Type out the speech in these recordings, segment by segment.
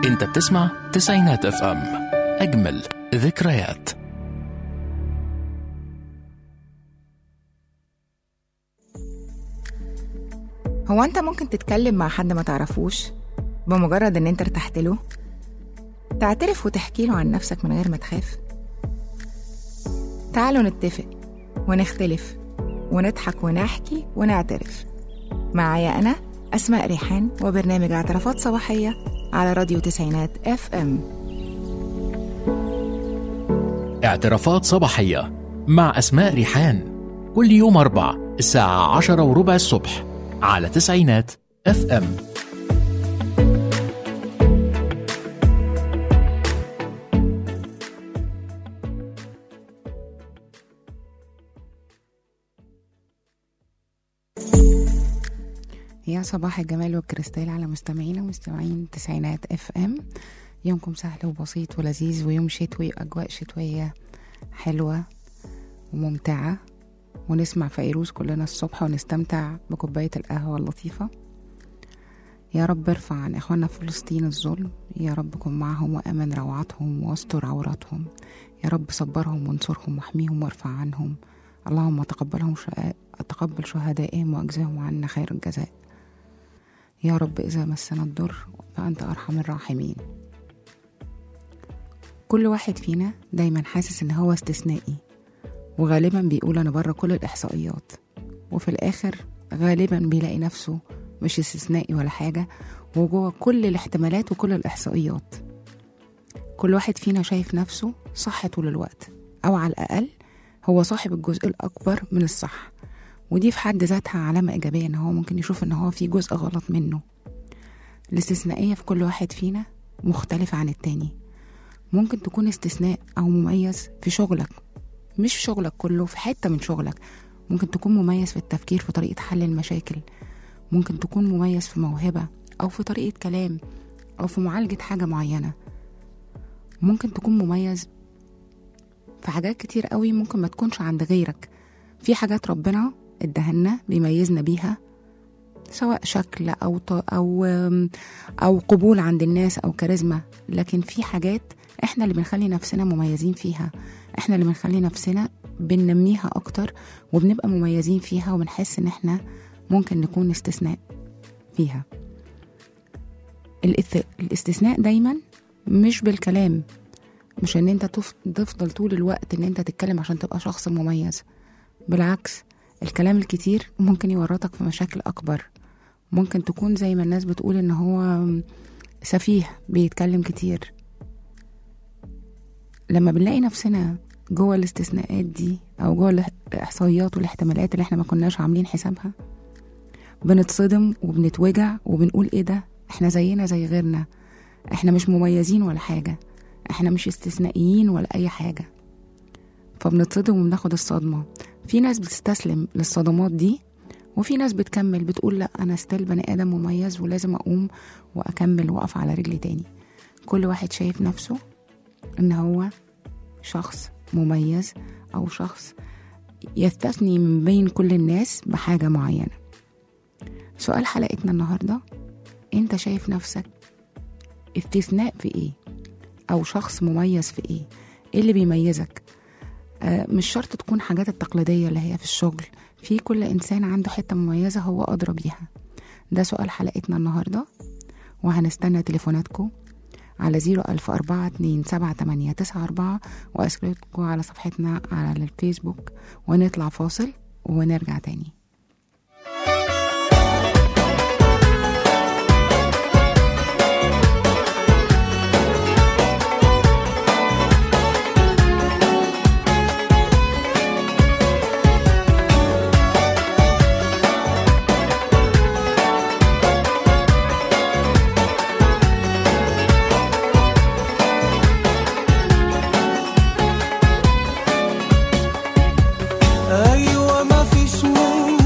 انت بتسمع تسعينات اف ام اجمل ذكريات هو انت ممكن تتكلم مع حد ما تعرفوش بمجرد ان انت ارتحت له تعترف وتحكي له عن نفسك من غير ما تخاف تعالوا نتفق ونختلف ونضحك ونحكي ونعترف معايا انا اسماء ريحان وبرنامج اعترافات صباحيه على راديو تسعينات اف ام اعترافات صباحية مع أسماء ريحان كل يوم أربع الساعة عشرة وربع الصبح على تسعينات اف ام يا صباح الجمال والكريستال على مستمعينا ومستمعين تسعينات اف ام يومكم سهل وبسيط ولذيذ ويوم شتوي أجواء شتوية حلوة وممتعة ونسمع فيروز كلنا الصبح ونستمتع بكوباية القهوة اللطيفة يا رب ارفع عن إخواننا في فلسطين الظلم يا رب كن معهم وأمن روعتهم واستر عوراتهم يا رب صبرهم وانصرهم واحميهم وارفع عنهم اللهم تقبلهم شهاء تقبل شهدائهم واجزهم عنا خير الجزاء يا رب إذا مسنا الضر فأنت أرحم الراحمين كل واحد فينا دايما حاسس إن هو استثنائي وغالبا بيقول أنا بره كل الإحصائيات وفي الآخر غالبا بيلاقي نفسه مش استثنائي ولا حاجة وجوه كل الاحتمالات وكل الإحصائيات كل واحد فينا شايف نفسه صح طول الوقت أو على الأقل هو صاحب الجزء الأكبر من الصح ودي في حد ذاتها علامة إيجابية إن هو ممكن يشوف إن هو في جزء غلط منه الاستثنائية في كل واحد فينا مختلفة عن التاني ممكن تكون استثناء أو مميز في شغلك مش في شغلك كله في حتة من شغلك ممكن تكون مميز في التفكير في طريقة حل المشاكل ممكن تكون مميز في موهبة أو في طريقة كلام أو في معالجة حاجة معينة ممكن تكون مميز في حاجات كتير قوي ممكن ما تكونش عند غيرك في حاجات ربنا ادهنا بيميزنا بيها سواء شكل او ط- او او قبول عند الناس او كاريزما لكن في حاجات احنا اللي بنخلي نفسنا مميزين فيها احنا اللي بنخلي نفسنا بننميها اكتر وبنبقى مميزين فيها وبنحس ان احنا ممكن نكون استثناء فيها الاث- الاستثناء دايما مش بالكلام مش ان انت تف- تفضل طول الوقت ان انت تتكلم عشان تبقى شخص مميز بالعكس الكلام الكتير ممكن يورطك في مشاكل اكبر ممكن تكون زي ما الناس بتقول ان هو سفيه بيتكلم كتير لما بنلاقي نفسنا جوه الاستثناءات دي او جوه الاحصائيات والاحتمالات اللي احنا ما كناش عاملين حسابها بنتصدم وبنتوجع وبنقول ايه ده احنا زينا زي غيرنا احنا مش مميزين ولا حاجه احنا مش استثنائيين ولا اي حاجه فبنتصدم وبناخد الصدمه في ناس بتستسلم للصدمات دي وفي ناس بتكمل بتقول لا انا ستيل بني ادم مميز ولازم اقوم واكمل واقف على رجلي تاني كل واحد شايف نفسه ان هو شخص مميز او شخص يستثني من بين كل الناس بحاجه معينه سؤال حلقتنا النهارده انت شايف نفسك استثناء في ايه او شخص مميز في ايه ايه اللي بيميزك آه مش شرط تكون حاجات التقليديه اللي هي في الشغل في كل انسان عنده حته مميزه هو ادرى بيها ده سؤال حلقتنا النهارده وهنستنى تليفوناتكم على زيرو ألف أربعة اتنين سبعة تمانية تسعة أربعة وأسئلتكم على صفحتنا على الفيسبوك ونطلع فاصل ونرجع تاني ايوه مفيش من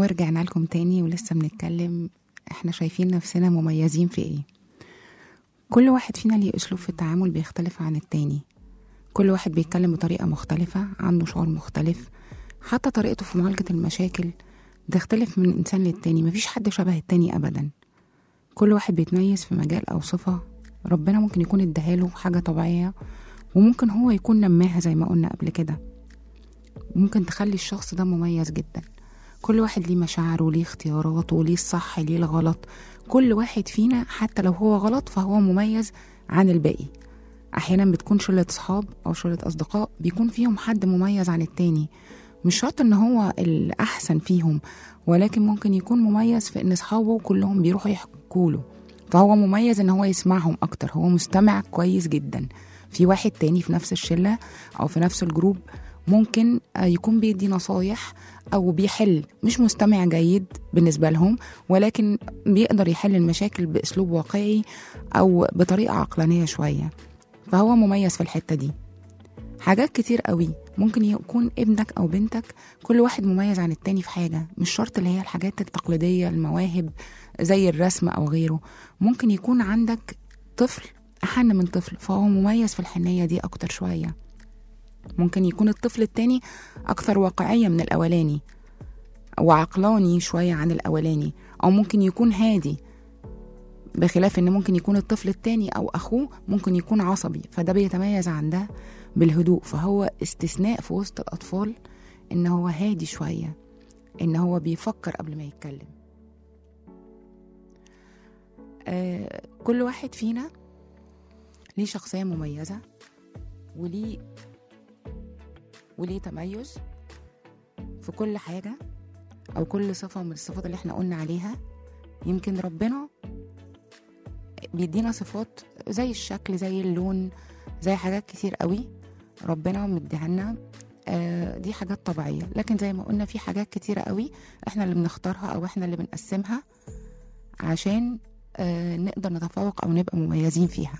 ورجعنا لكم تاني ولسه بنتكلم احنا شايفين نفسنا مميزين في ايه كل واحد فينا ليه اسلوب في التعامل بيختلف عن التاني كل واحد بيتكلم بطريقة مختلفة عنده شعور مختلف حتى طريقته في معالجة المشاكل تختلف من إنسان للتاني مفيش حد شبه التاني أبدا كل واحد بيتميز في مجال أو صفة ربنا ممكن يكون اداهاله حاجة طبيعية وممكن هو يكون نماها زي ما قلنا قبل كده ممكن تخلي الشخص ده مميز جدا كل واحد ليه مشاعره وليه اختياراته وليه الصح ليه الغلط كل واحد فينا حتى لو هو غلط فهو مميز عن الباقي احيانا بتكون شله صحاب او شله اصدقاء بيكون فيهم حد مميز عن التاني مش شرط ان هو الاحسن فيهم ولكن ممكن يكون مميز في ان اصحابه كلهم بيروحوا يحكوا له فهو مميز ان هو يسمعهم اكتر هو مستمع كويس جدا في واحد تاني في نفس الشله او في نفس الجروب ممكن آه، يكون بيدي نصايح او بيحل مش مستمع جيد بالنسبه لهم ولكن بيقدر يحل المشاكل باسلوب واقعي او بطريقه عقلانيه شويه فهو مميز في الحته دي حاجات كتير قوي ممكن يكون ابنك او بنتك كل واحد مميز عن التاني في حاجه مش شرط اللي هي الحاجات التقليديه المواهب زي الرسم او غيره ممكن يكون عندك طفل احن من طفل فهو مميز في الحنيه دي اكتر شويه ممكن يكون الطفل التاني أكثر واقعية من الأولاني وعقلاني شوية عن الأولاني أو ممكن يكون هادي بخلاف إن ممكن يكون الطفل التاني أو أخوه ممكن يكون عصبي فده بيتميز عن ده بالهدوء فهو استثناء في وسط الأطفال إن هو هادي شوية إن هو بيفكر قبل ما يتكلم آه كل واحد فينا ليه شخصية مميزة وليه وليه تميز في كل حاجة أو كل صفة من الصفات اللي احنا قلنا عليها يمكن ربنا بيدينا صفات زي الشكل زي اللون زي حاجات كتير قوي ربنا مديها لنا آه دي حاجات طبيعية لكن زي ما قلنا في حاجات كتيرة قوي احنا اللي بنختارها أو احنا اللي بنقسمها عشان آه نقدر نتفوق أو نبقى مميزين فيها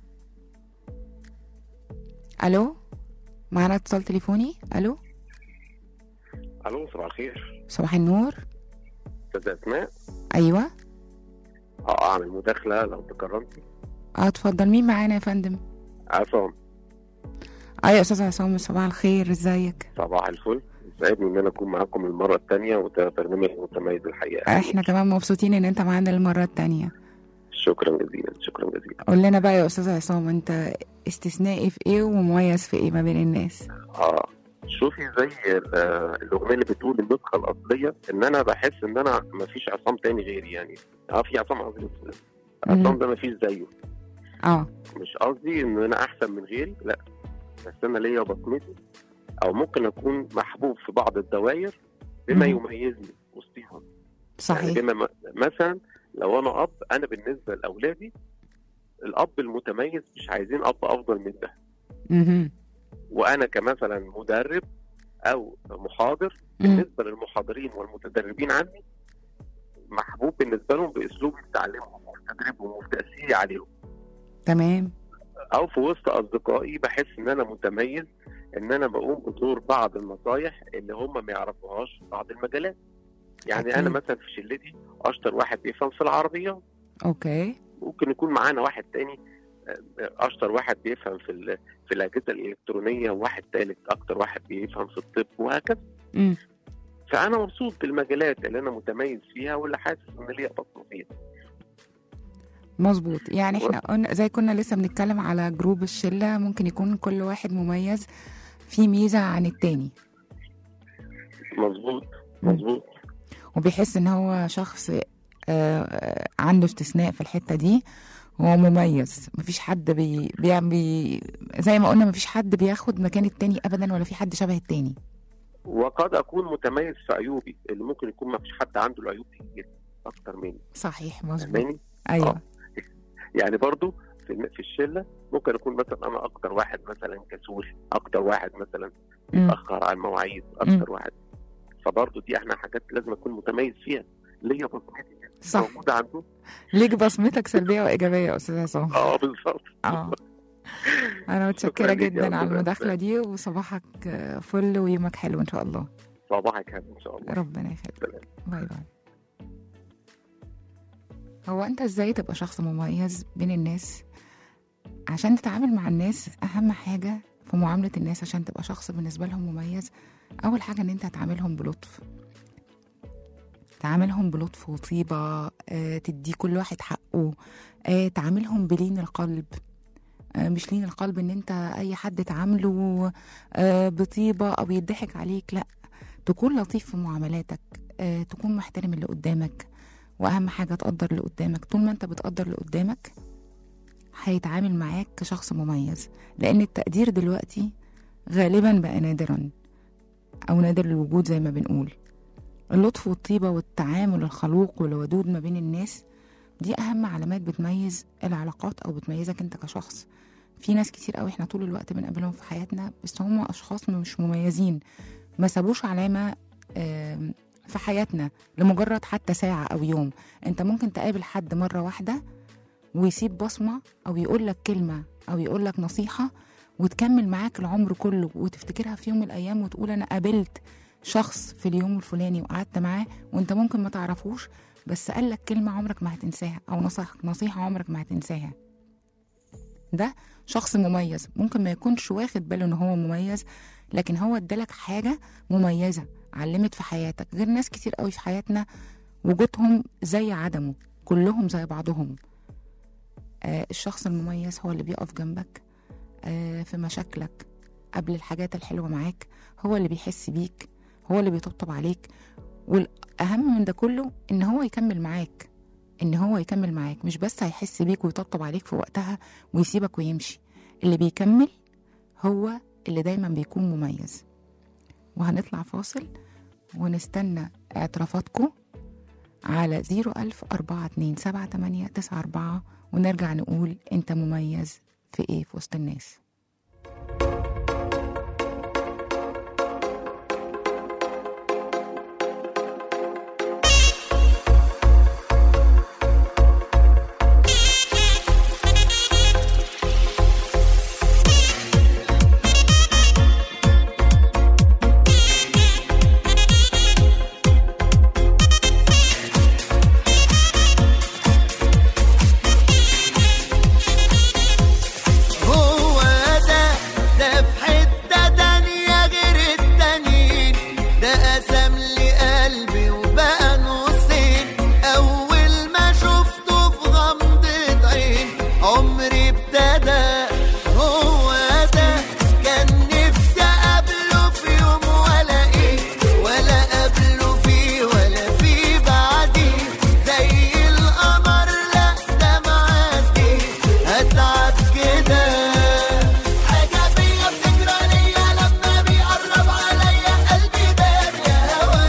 ألو معانا اتصال تليفوني الو الو صباح الخير صباح النور استاذ اسماء ايوه اه اعمل مداخله لو تكرمتي اه اتفضل مين معانا يا فندم عصام اه يا استاذ عصام صباح الخير ازيك صباح الفل يسعدني ان انا اكون معاكم المره الثانيه وده برنامج متميز الحقيقه احنا كمان مبسوطين ان انت معانا المره التانية شكرا جزيلا شكرا جزيلا قول لنا بقى يا استاذ عصام انت استثنائي في ايه ومميز في ايه ما بين الناس اه شوفي زي ال- آه، الاغنيه اللي بتقول النسخه الاصليه ان انا بحس ان انا ما فيش عصام تاني غيري يعني اه في عصام عظيم عصام ده ما فيش زيه اه مش قصدي ان انا احسن من غيري لا بس انا ليا بصمتي او ممكن اكون محبوب في بعض الدوائر بما مم. يميزني وسطيهم يعني صحيح بما م- مثلا لو انا اب انا بالنسبه لاولادي الاب المتميز مش عايزين اب افضل من ده مهم. وانا كمثلا مدرب او محاضر مم. بالنسبه للمحاضرين والمتدربين عني محبوب بالنسبه لهم باسلوب تعليمهم وفي تدريبهم وفي تاثيري عليهم تمام او في وسط اصدقائي بحس ان انا متميز ان انا بقوم بدور بعض النصايح اللي هم ما يعرفوهاش في بعض المجالات يعني أكيد. انا مثلا في شلتي اشطر واحد بيفهم في العربيات اوكي ممكن يكون معانا واحد تاني آه، اشطر واحد بيفهم في ال- في الاجهزه الالكترونيه وواحد تالت اكتر واحد بيفهم في الطب وهكذا مم. فانا مبسوط بالمجالات اللي انا متميز فيها واللي حاسس ان ليا بصمه فيها مظبوط يعني احنا قلنا زي كنا لسه بنتكلم على جروب الشله ممكن يكون كل واحد مميز في ميزه عن التاني مظبوط مم. مظبوط وبيحس ان هو شخص آه، آه، عنده استثناء في الحته دي هو مميز مفيش حد بي, بي, بي زي ما قلنا مفيش حد بياخد مكان التاني ابدا ولا في حد شبه التاني وقد اكون متميز في عيوبي اللي ممكن يكون ما فيش حد عنده العيوب دي كتير اكتر مني صحيح مظبوط فاهماني ايوه آه. يعني برضو في الم- في الشله ممكن اكون مثلا انا اكتر واحد مثلا كسول اكتر واحد مثلا مم. متاخر على المواعيد اكتر واحد فبرضو دي احنا حاجات لازم اكون متميز فيها ليا بصمتي صح موجوده عندهم ليك بصمتك سلبيه وايجابيه يا استاذ عصام اه بالظبط اه انا متشكره شكراً ليك يا جدا على أستاذ المداخله أسماء. دي وصباحك آه، فل ويومك حلو ان شاء الله صباحك هادي ان شاء الله ربنا يخليك سلام. باي باي هو انت ازاي تبقى شخص مميز بين الناس عشان تتعامل مع الناس اهم حاجة في معاملة الناس عشان تبقى شخص بالنسبة لهم مميز اول حاجة ان انت هتعاملهم بلطف تعاملهم بلطف وطيبة آه، تدي كل واحد حقه آه، تعاملهم بلين القلب آه، مش لين القلب ان انت اي حد تعامله آه، بطيبة او يضحك عليك لا تكون لطيف في معاملاتك آه، تكون محترم اللي قدامك واهم حاجه تقدر اللي قدامك طول ما انت بتقدر اللي قدامك هيتعامل معاك كشخص مميز لان التقدير دلوقتي غالبا بقى نادرا او نادر الوجود زي ما بنقول اللطف والطيبه والتعامل الخلوق والودود ما بين الناس دي اهم علامات بتميز العلاقات او بتميزك انت كشخص في ناس كتير قوي احنا طول الوقت بنقابلهم في حياتنا بس هم اشخاص مش مميزين ما سابوش علامه آم، في حياتنا لمجرد حتى ساعة أو يوم أنت ممكن تقابل حد مرة واحدة ويسيب بصمة أو يقول لك كلمة أو يقول لك نصيحة وتكمل معاك العمر كله وتفتكرها في يوم من الأيام وتقول أنا قابلت شخص في اليوم الفلاني وقعدت معاه وأنت ممكن ما تعرفوش بس قال لك كلمة عمرك ما هتنساها أو نصح نصيحة عمرك ما هتنساها ده شخص مميز ممكن ما يكونش واخد باله ان هو مميز لكن هو ادالك حاجة مميزة علمت في حياتك غير ناس كتير قوي في حياتنا وجودهم زي عدمه كلهم زي بعضهم آه الشخص المميز هو اللي بيقف جنبك آه في مشاكلك قبل الحاجات الحلوة معاك هو اللي بيحس بيك هو اللي بيطبطب عليك والأهم من ده كله إن هو يكمل معاك إن هو يكمل معاك مش بس هيحس بيك ويطبطب عليك في وقتها ويسيبك ويمشي اللي بيكمل هو اللي دايما بيكون مميز وهنطلع فاصل ونستنى اعترافاتكم على 010427894 ونرجع نقول انت مميز في ايه في وسط الناس هو ده ده في حتة تانية غير التانيين ده قسم لي قلبي وبقى نصين أول ما شفته في غمضة عين عمري ابتدى هو ده كان نفسي أقابله في يوم ولا إيه ولا قبله فيه ولا فيه بعديه زي القمر لا ده معدي هتعب كده حاجة فيا بتجرى ليا لما بيقرب عليا قلبي دار يا هوا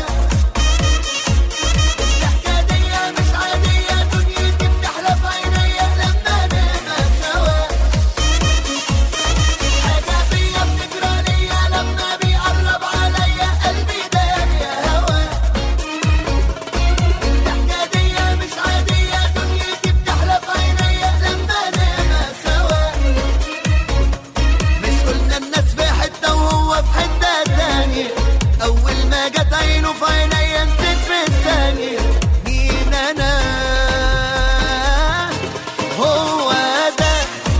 الضحكة دي مش عادية دنيتي بتحلى في عينيا لما نبقى سوا حاجة فيا بتجرى ليا لما بيقرب عليا قلبي دار يا هوا الضحكة دي مش عادية دنيتي بتحلى في عينيا لما نبقى سوا مش قلنا الناس في حتة وهو في حتة تانية أول ما جت عينه في عينيا نسيت في الثانية مين أنا هو ده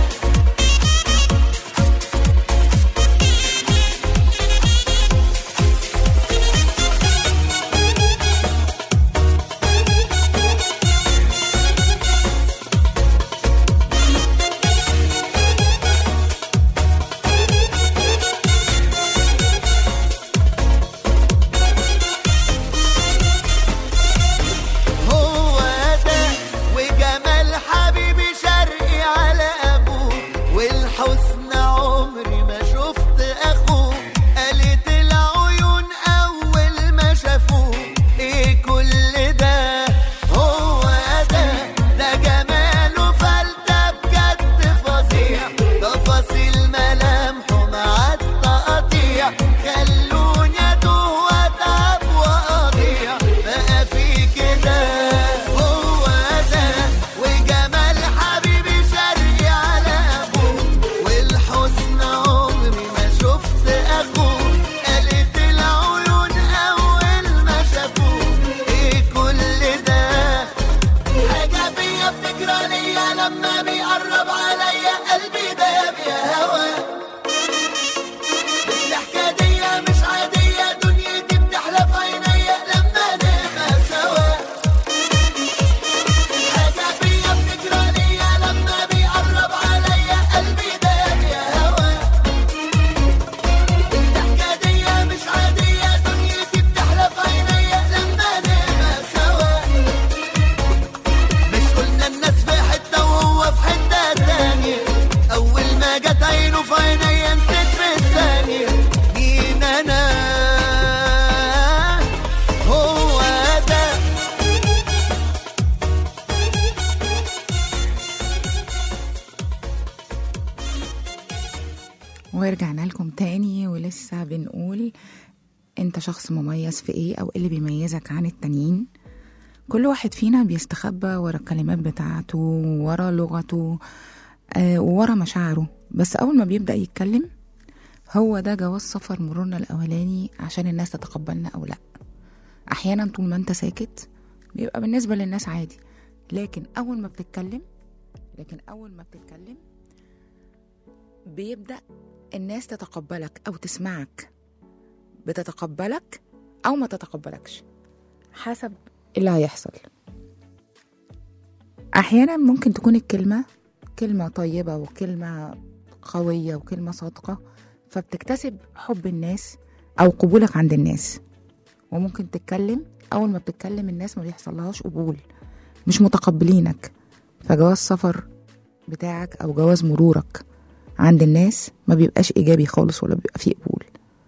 هو ده وجمال حبيبي شرقي على ابوه والحسن عمري ما شفت اخوه قالت العيون اول ما شافوه ايه كل ده هو ده ده جماله فلتة بجد فظيع تفاصيل ملامحه مع التقطيع خلوني اتوه واتعب واضيع بقى في كده هو ده وجمال حبيبي شرقي على ابوه والحسن عمري ما شفت اخوه قالت العيون ورجعنا لكم تاني ولسه بنقول انت شخص مميز في ايه او ايه اللي بيميزك عن التانيين كل واحد فينا بيستخبى ورا الكلمات بتاعته ورا لغته آه ورا مشاعره بس اول ما بيبدأ يتكلم هو ده جواز سفر مرورنا الاولاني عشان الناس تتقبلنا او لا احيانا طول ما انت ساكت بيبقى بالنسبة للناس عادي لكن اول ما بتتكلم لكن اول ما بتتكلم بيبدأ الناس تتقبلك أو تسمعك بتتقبلك أو ما تتقبلكش حسب اللي هيحصل أحيانا ممكن تكون الكلمة كلمة طيبة وكلمة قوية وكلمة صادقة فبتكتسب حب الناس أو قبولك عند الناس وممكن تتكلم أول ما بتتكلم الناس ما بيحصلهاش قبول مش متقبلينك فجواز سفر بتاعك أو جواز مرورك عند الناس ما بيبقاش إيجابي خالص ولا بيبقى فيه قبول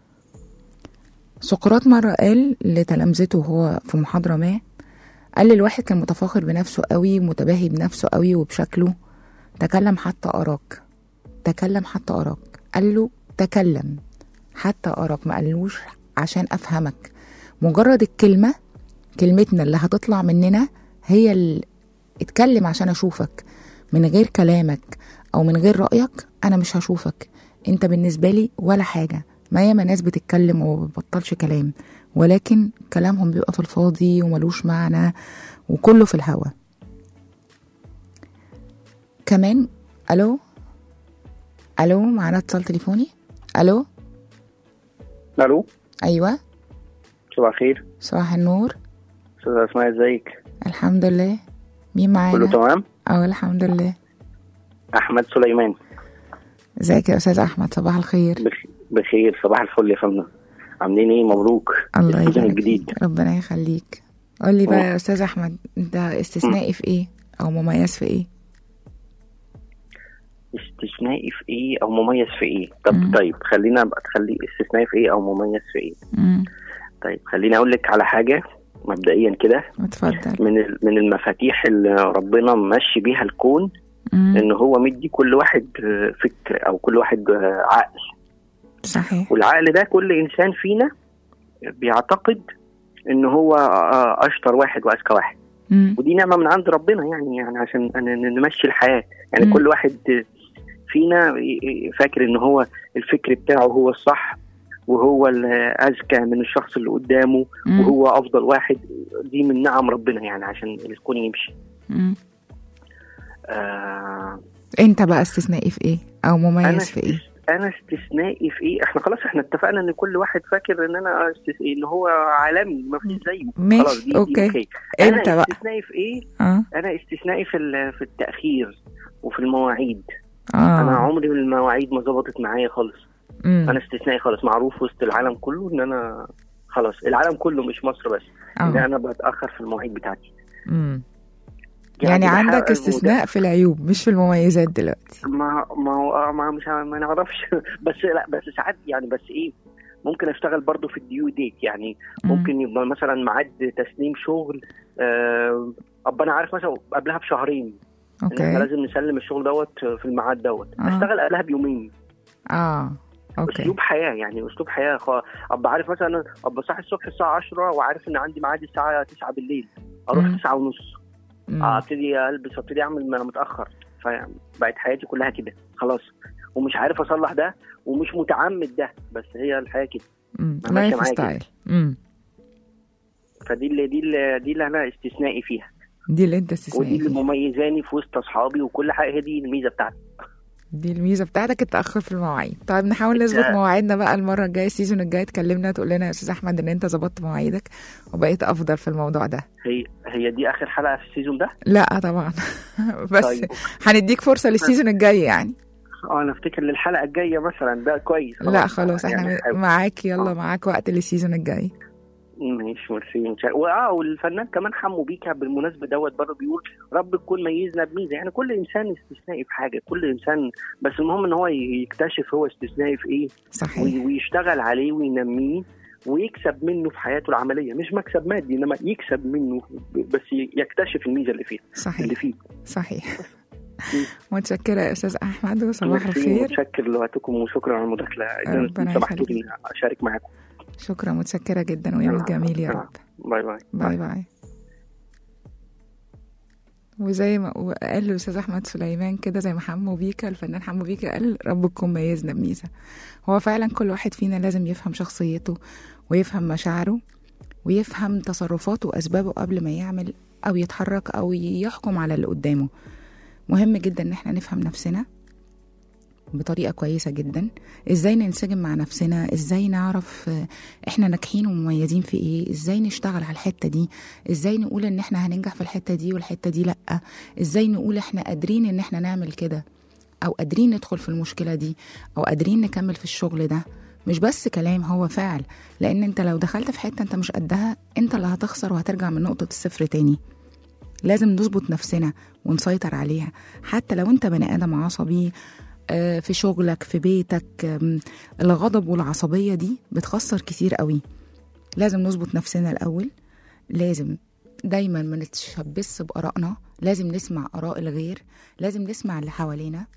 سقراط مرة قال لتلامذته وهو في محاضرة ما قال للواحد كان متفاخر بنفسه قوي ومتباهي بنفسه قوي وبشكله تكلم حتى أراك تكلم حتى أراك قال له تكلم حتى أراك ما قالوش عشان أفهمك مجرد الكلمة كلمتنا اللي هتطلع مننا هي اللي اتكلم عشان أشوفك من غير كلامك أو من غير رأيك أنا مش هشوفك أنت بالنسبة لي ولا حاجة ما ياما ناس بتتكلم وما بتبطلش كلام ولكن كلامهم بيبقى في الفاضي وملوش معنى وكله في الهوا كمان الو الو معانا اتصال تليفوني الو الو ايوه صباح الخير صباح النور استاذ اسماء ازيك الحمد لله مين كله معانا تمام اه الحمد لله احمد سليمان ازيك يا استاذ احمد صباح الخير بخ... بخير صباح الفل يا فندم عاملين ايه مبروك الله السيزون يبارك الجديد فيك ربنا يخليك قول لي بقى مم. يا استاذ احمد انت استثنائي في ايه او مميز في ايه استثنائي في ايه او مميز في ايه طب مم. طيب خلينا بقى تخلي استثنائي في ايه او مميز في ايه امم طيب خليني اقول لك على حاجه مبدئيا كده اتفضل من ال- من المفاتيح اللي ربنا ماشي بيها الكون مم. ان هو مدي كل واحد آه، فكر او كل واحد آه، عقل صحيح والعقل ده كل انسان فينا بيعتقد ان هو آه، اشطر واحد واذكى واحد مم. ودي نعمه من عند ربنا يعني يعني عشان ن- ن- نمشي الحياه يعني مم. كل واحد فينا فاكر ان هو الفكر بتاعه هو الصح وهو الاذكى من الشخص اللي قدامه مم. وهو افضل واحد دي من نعم ربنا يعني عشان الكون يمشي مم. آه انت بقى استثنائي في ايه او انا مميز في ايه استس- انا استثنائي في ايه احنا خلاص احنا اتفقنا ان كل واحد فاكر ان انا استس... ان هو عالمي ما فيش زيه ماشي، خلاص دي, أوكي. دي اوكي انت انا بقى استثنائي في ايه اه انا استثنائي في ال- في التاخير وفي المواعيد انا اه عمري من المواعيد ما ظبطت معايا خالص مم. انا استثنائي خالص معروف وسط العالم كله ان انا خلاص العالم كله مش مصر بس ان اه انا بتاخر في المواعيد بتاعتي مم. يعني بحاول- عندك استثناء في العيوب مش في المميزات دلوقتي ما ما هو ما مش ع- ما نعرفش بس لا بس ساعات يعني بس ايه ممكن اشتغل برضو في الديو ديت يعني مم. ممكن يبقى مثلا ميعاد تسليم شغل آه، ابقى انا عارف مثلا قبلها بشهرين ان احنا اوكي لازم نسلم الشغل دوت في الميعاد دوت آه. اشتغل قبلها بيومين اه اوكي اسلوب حياه يعني اسلوب حياه خ... ابقى عارف مثلا ابقى صاحي الصبح الساعه 10 وعارف ان عندي ميعاد الساعه 9 بالليل اروح مم. 9 ونص مم. ابتدي البس وابتدي اعمل ما انا متاخر فبقت حياتي كلها كده خلاص ومش عارف اصلح ده ومش متعمد ده بس هي الحياه كده مم. أنا ماشية لايف معاك ستايل مم. فدي اللي دي اللي دي اللي انا استثنائي فيها دي اللي انت ودي استثنائي اللي فيها مميزاني في وسط اصحابي وكل حاجه هي دي الميزه بتاعتي دي الميزه بتاعتك التاخر في المواعيد طيب نحاول نظبط ده- مواعيدنا بقى المره الجايه السيزون الجاي تكلمنا تقول لنا يا استاذ احمد ان انت ظبطت مواعيدك وبقيت افضل في الموضوع ده هي هي دي اخر حلقه في السيزون ده لا طبعا بس طيب هنديك فرصه للسيزون الجاي يعني اه انا افتكر للحلقه الجايه مثلا ده كويس لا خلاص احنا يعني حلو. معاك يلا آه. معاك وقت للسيزون الجاي ماشي ميرسي مش عارف- واه والفنان كمان حمو بيكا بالمناسبه دوت برضه بيقول رب تكون ميزنا بميزه يعني كل انسان استثنائي في حاجه كل انسان بس المهم ان هو يكتشف هو استثنائي في ايه صحيح وي- ويشتغل عليه وينميه ويكسب منه في حياته العمليه مش مكسب مادي انما يكسب منه بس يكتشف الميزه اللي فيه صحيح اللي فيه صحيح متشكره يا استاذ احمد وصباح ميرسي، الخير متشكر لوقتكم وشكرا على المداخله إذا ربنا سمحتوا يخليك. لي اشارك معاكم شكرا متشكره جدا ويومك جميل يا رب باي باي باي باي وزي ما قال الاستاذ احمد سليمان كده زي ما حمو بيكا الفنان حمو بيكا قال ربكم ميزنا بميزه هو فعلا كل واحد فينا لازم يفهم شخصيته ويفهم مشاعره ويفهم تصرفاته واسبابه قبل ما يعمل او يتحرك او يحكم على اللي قدامه مهم جدا ان احنا نفهم نفسنا بطريقه كويسه جدا ازاي ننسجم مع نفسنا ازاي نعرف آه، احنا ناجحين ومميزين في ايه ازاي نشتغل على الحته دي ازاي نقول ان احنا هننجح في الحته دي والحته دي لا ازاي نقول احنا قادرين ان احنا نعمل كده او قادرين ندخل في المشكله دي او قادرين نكمل في الشغل ده مش بس كلام هو فعل لان انت لو دخلت في حته انت مش قدها انت اللي هتخسر وهترجع من نقطه الصفر تاني لازم نظبط نفسنا ونسيطر عليها حتى لو انت بني ادم عصبي آه، في شغلك في بيتك آم، الغضب والعصبيه دي بتخسر كتير قوي لازم نظبط نفسنا الاول لازم دايما ما نتشبث بارائنا لازم نسمع اراء الغير لازم نسمع اللي حوالينا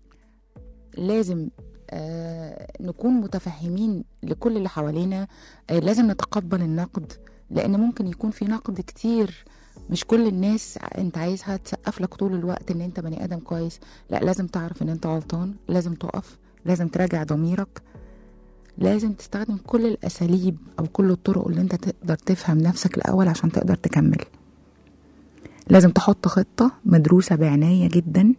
لازم آه نكون متفهمين لكل اللي حوالينا آه لازم نتقبل النقد لان ممكن يكون في نقد كتير مش كل الناس انت عايزها تسقف لك طول الوقت ان انت بني ادم كويس لا لازم تعرف ان انت غلطان لازم تقف لازم تراجع ضميرك لازم تستخدم كل الاساليب او كل الطرق اللي انت تقدر تفهم نفسك الاول عشان تقدر تكمل لازم تحط خطة مدروسة بعناية جدا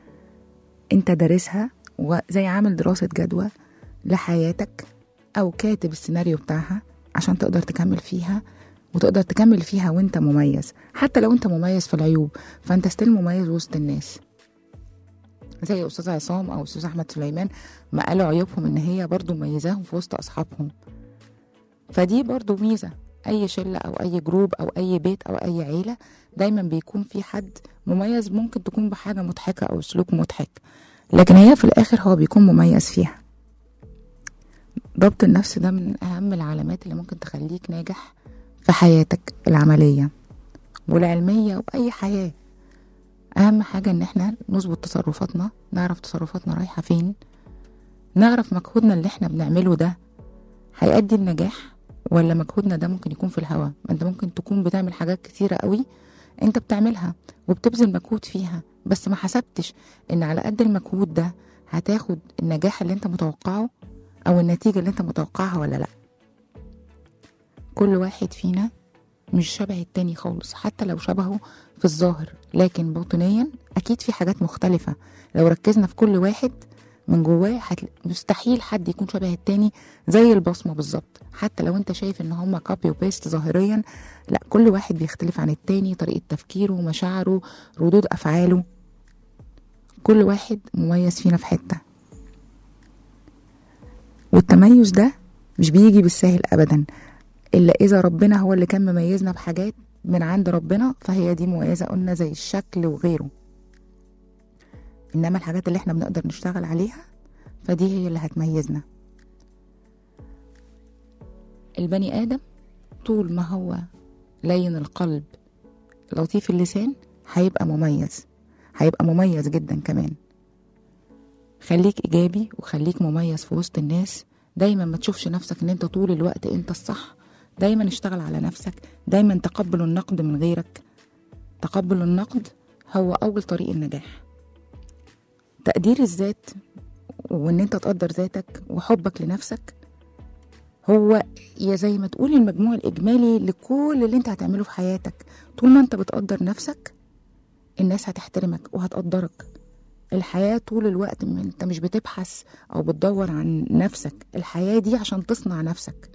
انت دارسها وزي عامل دراسة جدوى لحياتك او كاتب السيناريو بتاعها عشان تقدر تكمل فيها وتقدر تكمل فيها وانت مميز حتى لو انت مميز في العيوب فانت ستيل مميز وسط الناس زي استاذ عصام او استاذ احمد سليمان ما قالوا عيوبهم ان هي برضو مميزاهم في وسط اصحابهم فدي برضو ميزة اي شلة او اي جروب او اي بيت او اي عيلة دايما بيكون في حد مميز ممكن تكون بحاجة مضحكة او سلوك مضحك لكن هي في الاخر هو بيكون مميز فيها ضبط النفس ده من اهم العلامات اللي ممكن تخليك ناجح في حياتك العملية والعلمية وأي حياة أهم حاجة إن إحنا نظبط تصرفاتنا نعرف تصرفاتنا رايحة فين نعرف مجهودنا اللي إحنا بنعمله ده هيأدي النجاح ولا مجهودنا ده ممكن يكون في الهوا ما انت ممكن تكون بتعمل حاجات كتيرة قوي انت بتعملها وبتبذل مجهود فيها بس ما حسبتش ان على قد المجهود ده هتاخد النجاح اللي انت متوقعه او النتيجة اللي انت متوقعها ولا لا كل واحد فينا مش شبه التاني خالص حتى لو شبهه في الظاهر لكن باطنيا اكيد في حاجات مختلفة لو ركزنا في كل واحد من جواه هتل... مستحيل حد يكون شبه التاني زي البصمة بالظبط حتى لو انت شايف ان هما كوبي وبيست ظاهريا لا كل واحد بيختلف عن التاني طريقة تفكيره مشاعره ردود افعاله كل واحد مميز فينا في حتة والتميز ده مش بيجي بالسهل ابدا الا اذا ربنا هو اللي كان مميزنا بحاجات من عند ربنا فهي دي مميزة قلنا زي الشكل وغيره انما الحاجات اللي احنا بنقدر نشتغل عليها فدي هي اللي هتميزنا البني ادم طول ما هو لين القلب لطيف اللسان هيبقى مميز هيبقى مميز جدا كمان خليك ايجابي وخليك مميز في وسط الناس دايما ما تشوفش نفسك ان انت طول الوقت انت الصح دايما اشتغل على نفسك دايما تقبل النقد من غيرك تقبل النقد هو اول طريق النجاح تقدير الذات وان انت تقدر ذاتك وحبك لنفسك هو يا زي ما تقول المجموع الاجمالي لكل اللي انت هتعمله في حياتك طول ما انت بتقدر نفسك الناس هتحترمك وهتقدرك الحياة طول الوقت ما انت مش بتبحث او بتدور عن نفسك الحياة دي عشان تصنع نفسك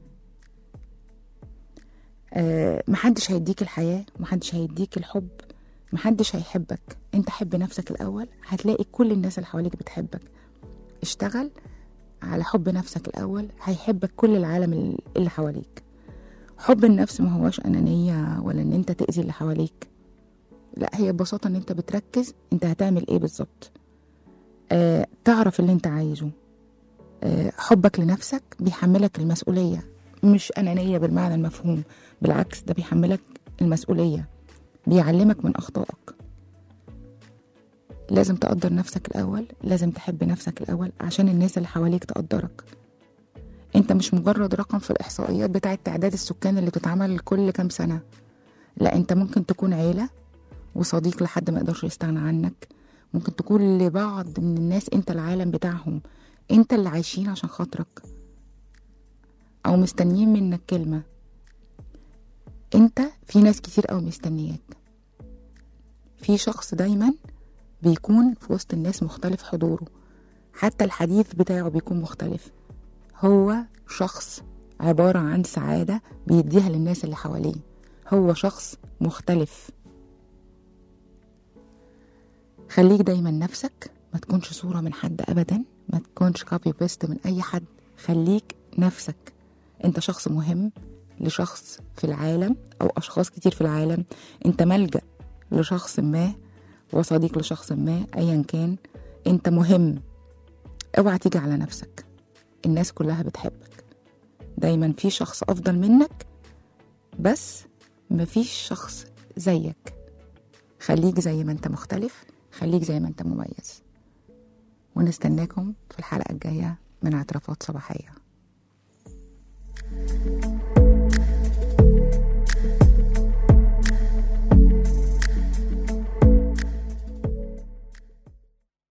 آه محدش هيديك الحياة محدش هيديك الحب محدش هيحبك انت حب نفسك الاول هتلاقي كل الناس اللي حواليك بتحبك اشتغل على حب نفسك الاول هيحبك كل العالم اللي حواليك حب النفس ما هوش انانية ولا ان انت تأذي اللي حواليك لا هي ببساطة ان انت بتركز انت هتعمل ايه بالظبط آه تعرف اللي انت عايزه آه حبك لنفسك بيحملك المسؤولية مش أنانية بالمعنى المفهوم بالعكس ده بيحملك المسؤولية بيعلمك من أخطائك لازم تقدر نفسك الأول لازم تحب نفسك الأول عشان الناس اللي حواليك تقدرك انت مش مجرد رقم في الإحصائيات بتاعة تعداد السكان اللي بتتعمل كل كام سنة لا انت ممكن تكون عيلة وصديق لحد ما يقدرش يستغنى عنك ممكن تكون لبعض من الناس انت العالم بتاعهم انت اللي عايشين عشان خاطرك او مستنيين منك كلمة انت في ناس كتير قوي مستنياك في شخص دايما بيكون في وسط الناس مختلف حضوره حتى الحديث بتاعه بيكون مختلف هو شخص عبارة عن سعادة بيديها للناس اللي حواليه هو شخص مختلف خليك دايما نفسك ما تكونش صورة من حد أبدا ما تكونش كوبي بيست من أي حد خليك نفسك أنت شخص مهم لشخص في العالم أو أشخاص كتير في العالم أنت ملجأ لشخص ما وصديق لشخص ما أيا كان أنت مهم اوعى تيجي على نفسك الناس كلها بتحبك دايما في شخص أفضل منك بس مفيش شخص زيك خليك زي ما انت مختلف خليك زي ما انت مميز ونستناكم في الحلقة الجاية من اعترافات صباحية